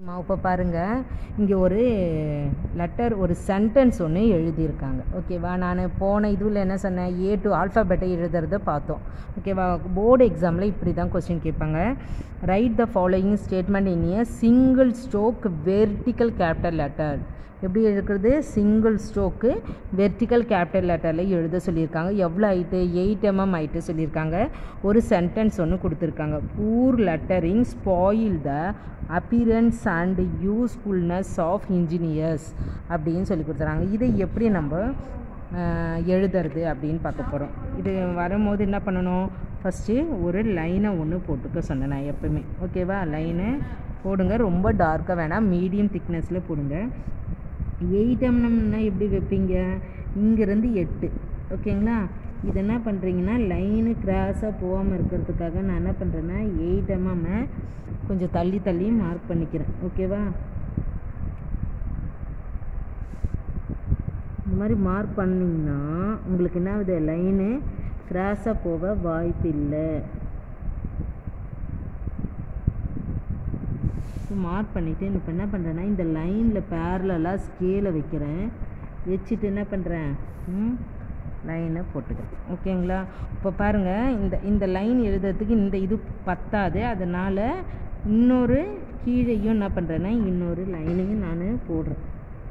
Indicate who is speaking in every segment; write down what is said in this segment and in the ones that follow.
Speaker 1: இப்போ பாருங்கள் இங்கே ஒரு லெட்டர் ஒரு சென்டென்ஸ் ஒன்று எழுதியிருக்காங்க ஓகேவா நான் போன இதுவில் என்ன சொன்னேன் ஏ டு ஆல்ஃபாபெட்டை எழுதுறத பார்த்தோம் ஓகேவா போர்டு எக்ஸாமில் இப்படி தான் கொஸ்டின் கேட்பாங்க write the following statement in a single stroke vertical capital letter எப்படி இருக்கிறது சிங்கிள் ஸ்ட்ரோக்கு வெர்டிக்கல் கேபிட்டல் லெட்டரில் எழுத சொல்லியிருக்காங்க எவ்வளோ ஹைட்டு எயிட் எம்எம் ஹைட்டு சொல்லியிருக்காங்க ஒரு சென்டென்ஸ் ஒன்று கொடுத்துருக்காங்க poor lettering spoil the appearance and usefulness of engineers அப்படின்னு சொல்லி கொடுத்துறாங்க இதை எப்படி நம்ம அஹ், எழுதுறது அப்படின்னு பார்க்க போகிறோம் இது வரும்போது என்ன பண்ணணும் ஃபஸ்ட்டு ஒரு லைனை ஒன்று போட்டுக்க சொன்னேன் நான் எப்பவுமே ஓகேவா லைனை போடுங்க ரொம்ப டார்க்காக வேணாம் மீடியம் திக்னஸில் போடுங்க எயிட் எம்எம்னா எப்படி வைப்பீங்க இங்கேருந்து எட்டு ஓகேங்களா இது என்ன பண்ணுறீங்கன்னா லைனு கிராஸாக போகாமல் இருக்கிறதுக்காக நான் என்ன பண்ணுறேன்னா எயிட் எம்எம்மை கொஞ்சம் தள்ளி தள்ளி மார்க் பண்ணிக்கிறேன் ஓகேவா இந்த மாதிரி மார்க் பண்ணிங்கன்னா உங்களுக்கு என்ன ஆகுது லைனு கிராஸாக போக வாய்ப்பு இல்லை மார்க் பண்ணிவிட்டு இப்போ என்ன பண்ணுறேன்னா இந்த லைனில் பேரலாக ஸ்கேலை வைக்கிறேன் வச்சுட்டு என்ன பண்ணுறேன் ம் லைனை போட்டுக்கிறேன் ஓகேங்களா இப்போ பாருங்கள் இந்த இந்த லைன் எழுதுறதுக்கு இந்த இது பத்தாது அதனால் இன்னொரு கீழேயும் என்ன பண்ணுறேன்னா இன்னொரு லைனையும் நான் போடுறேன்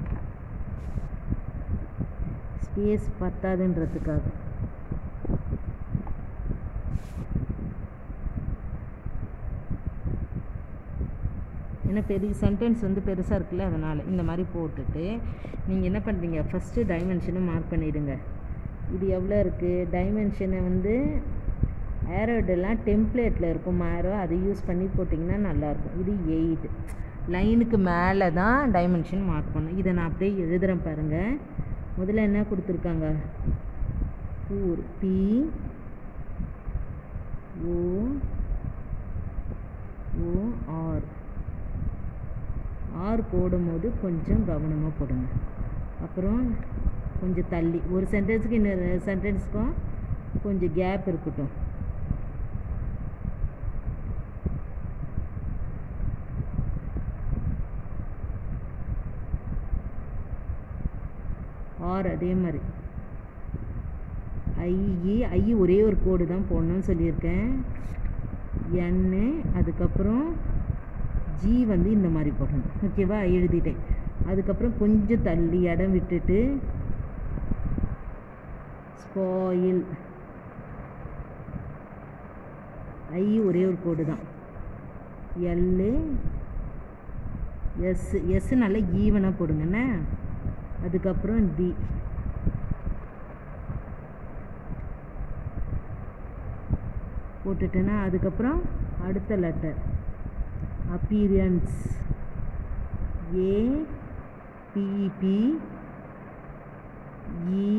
Speaker 1: ஸ்பேஸ் பத்தாதுன்றதுக்காக ஏன்னா பெரிய சென்டென்ஸ் வந்து பெருசாக இருக்குல்ல அதனால் இந்த மாதிரி போட்டுட்டு நீங்கள் என்ன பண்ணுறீங்க ஃபஸ்ட்டு டைமென்ஷனை மார்க் பண்ணிவிடுங்க இது எவ்வளோ இருக்குது டைமென்ஷனை வந்து ஏரோடெல்லாம் டெம்ப்ளேட்டில் இருக்கும் ஆரோ அதை யூஸ் பண்ணி போட்டிங்கன்னா நல்லாயிருக்கும் இது எயிட் லைனுக்கு மேலே தான் டைமென்ஷன் மார்க் பண்ணணும் இதை நான் அப்படியே எழுதுகிறேன் பாருங்கள் முதல்ல என்ன கொடுத்துருக்காங்க ஊர் P O O R R போடும்போது கொஞ்சம் கவனமாக போடுங்க அப்புறம் கொஞ்சம் தள்ளி ஒரு சென்டென்ஸுக்கு இன்னொரு சென்டென்ஸுக்கும் கொஞ்சம் கேப் இருக்கட்டும் ஆர் அதே மாதிரி ஐஇ ஐ ஒரே ஒரு கோடு தான் போடணும்னு சொல்லியிருக்கேன் என்னு அதுக்கப்புறம் ஜி வந்து இந்த மாதிரி போடணும் ஓகேவா எழுதிட்டேன் அதுக்கப்புறம் கொஞ்சம் தள்ளி இடம் விட்டுட்டு ஸ்பாயில் ஐ ஒரே ஒரு கோடு தான் எல்லு எஸ் எஸ் நல்லா ஈவனாக போடுங்கண்ணே அதுக்கப்புறம் தி போட்டுட்டேன்னா அதுக்கப்புறம் அடுத்த letter appearance A P P E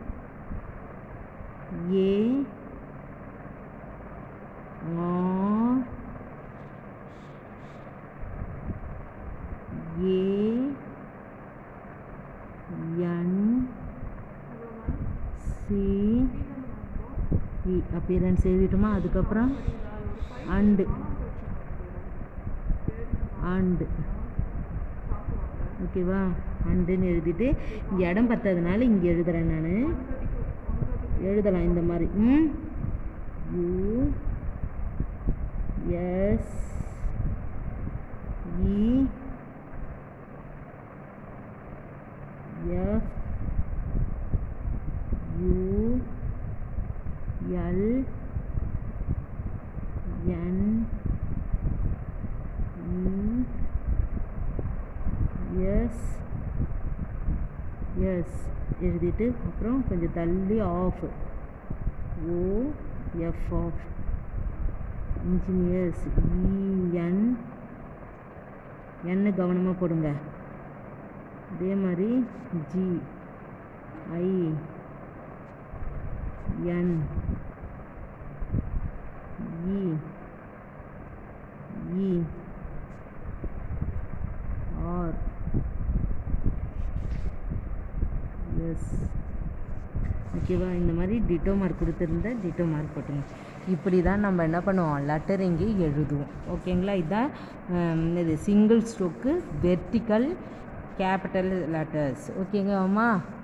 Speaker 1: A R A N C E appearance எழுதிட்டோமா அதுக்கப்புறம் அண்டு ஆண்டு ஓகேவா அண்டுன்னு எழுதிட்டு இங்கே இடம் பத்தாதனால இங்கே எழுதுறேன் நான் எழுதலாம் இந்த மாதிரி ம் U S E F U L N E S எழுதிட்டு அப்புறம் கொஞ்சம் தள்ளி of O F of engineers E N என்ன கவனமாக போடுங்க அதே மாதிரி G I N E E R S ஓகேவா இந்த மாதிரி டிட்டோ மார்க் கொடுத்துருந்தா டிட்டோ மார்க் போட்டுங்க இப்படி தான் நம்ம என்ன பண்ணுவோம் லெட்டர் இங்கே எழுதுவோம் ஓகேங்களா இதுதான் ஹம், இது single stroke vertical capital letters ஓகேங்கம்மா